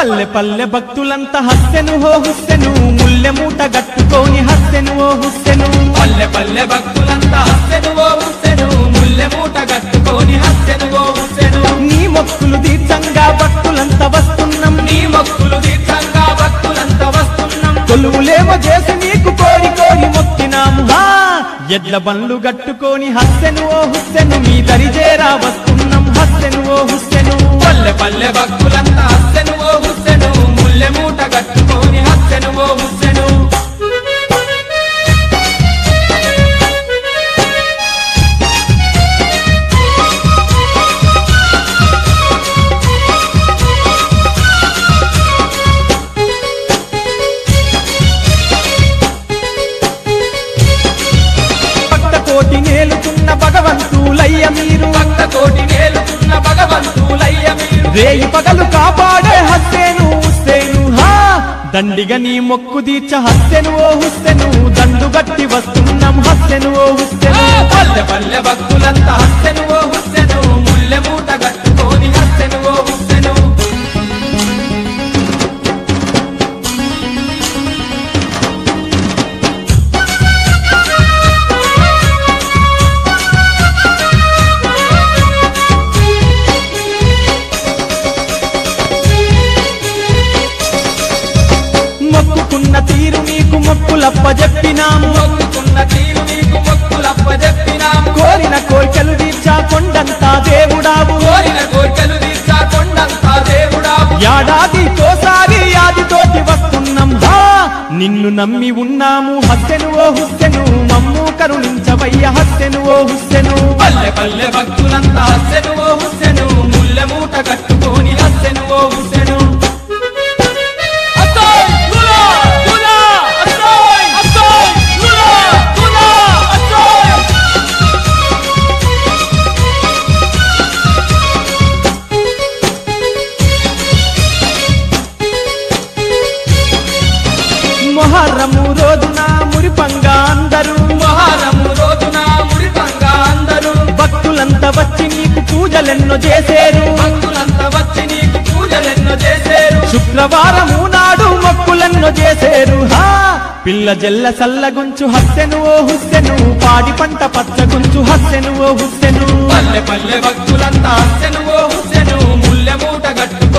పల్లె పల్లె భక్తులంతా హస్సెను హో హుస్సెను ముల్లె మూట గట్టుకోని హస్సెను ఓ హుస్సెను పల్లె పల్లె భక్తులంతా హస్సెను ఓ హుస్సెను ముల్లె మూట కట్టుకొని హస్సెను ఓ హుస్సెను నీ మొక్కులు తీర్థంగా భక్తులంతా వస్తున్నాం నీ మొక్కులు తీర్థంగా భక్తులంతా వస్తున్నాం కొలువులేమో చేసి నీకు కోరి కోరి మొక్కినాము హా! ఎడ్ల బండ్లు గట్టుకోని హస్సెను ఓ హుస్సెను మీ దరిజేరా వస్తున్నాం హస్సెను ఓ హుస్సెను పల్లె పల్లె భక్తులంతా హస్సెను ఓ హుస్సెను ముల్లె మూట కట్టుకొని హస్సెను ఓ హుస్సెను భక్త కోటి నేలుతున్న భగవంతులయ్య మీరు భక్త కోటి నేలుతున్న భగవంతులయ్య మీరు రేయి పగలు కాపాడే హస్సేను హుస్సేను హా దండిగా నీ మొక్కు దీర్చ హస్సెను ఓ హుస్సెను దండు గట్టి వస్తున్నాం హస్సెను ఓ హుస్సెను పల్లె పల్లె భక్తులంతా హస్సెను ఓ హుస్సెను ముల్లె మూట కట్టుకొని హస్సెను ఓ హుస్సెను మొక్కుకున్న తీరు నీకు మొక్కులప్ప చెప్పినాము మొక్కుకున్న తీరు నీకు మొక్కులప్ప చెప్పినాము కోరిన కోరికలు తీర్చా కొండంతా దేవుడావు కోరిన కోరికలు తీర్చా కొండంతా దేవుడావు ఏడాదికోసారి ఆదితోటి వస్తున్నాం హా నిన్ను నమ్మి ఉన్నాము హస్సెను ఓ హుస్సెను మమ్ము కరుణించవయ్య హస్సెను ఓ హుస్సెను పల్లె పల్లె భక్తులంతా హస్సెను ఓ హుస్సెను ముల్లె మూట కట్టుకొని హస్సెను ఓ హుస్సెను అస్సోయ్ లులా లులా అస్సోయ్ అస్సోయ్ లులా లులా అస్సోయ్ మొహర్రము రోజున మురిపంగా అందరూ మహారము రోజున మురితంగా అందరూ భక్తులంతా వచ్చి నీకు పూజలెన్నో చేసేరు భక్తులంతా వచ్చి నీకు పూజలెన్నో చేసేరు శుక్రవారము నాడు మొక్కులెన్నో చేసేరు హా పిల్ల జల్ల సల్లగుంచు హస్సెను ఓ హుస్సెను పాడి పంట పచ్చగుంచు హస్సెను ఓ హుస్సెను పల్లె పల్లె భక్తులంతా హస్సెను ఓ హుస్సెను ముల్లె మూట కట్టుకొని